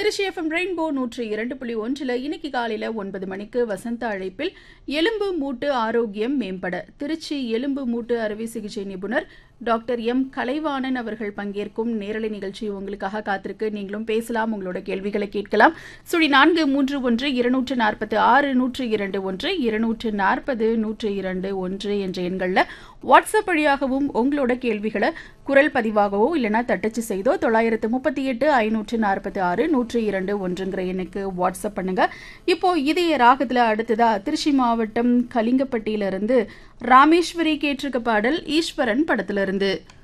Trichy FM rainbow நூற்றி இரண்டு புள்ளி ஒன்றில் இன்னைக்கு காலையில் ஒன்பது மணிக்கு வசந்த அழைப்பில் எலும்பு மூட்டு ஆரோக்கியம் மேம்பட திருச்சி எலும்பு மூட்டு அறுவை சிகிச்சை நிபுணர் டாக்டர் எம் கலைவாணன் அவர்கள் பங்கேற்கும் நேரலை நிகழ்ச்சி உங்களுக்காக காத்திருக்கு நீங்களும் பேசலாம் உங்களோட கேள்விகளை கேட்கலாம் சுழி நான்கு மூன்று ஒன்று இருநூற்று நாற்பத்து ஆறு நூற்று இரண்டு ஒன்று இருநூற்று நாற்பது நூற்று இரண்டு ஒன்று என்ற எண்களில் வாட்ஸ்அப் வழியாகவும் உங்களோட கேள்விகளை குரல் பதிவாகவோ இல்லைனா தட்டச்சு செய்தோ தொள்ளாயிரத்து முப்பத்தி எட்டு ஐநூற்று நாற்பத்தி ஆறு நூற்று இரண்டு ஒன்றுங்கிற எண்ணுக்கு வாட்ஸ்அப் பண்ணுங்க இப்போ இதய ராகத்துல அடுத்ததா திருச்சி மாவட்டம் கலிங்கப்பட்டியிலிருந்து ராமேஸ்வரி கேட்டிருக்க பாடல் ஈஸ்வரன் படத்திலிருந்து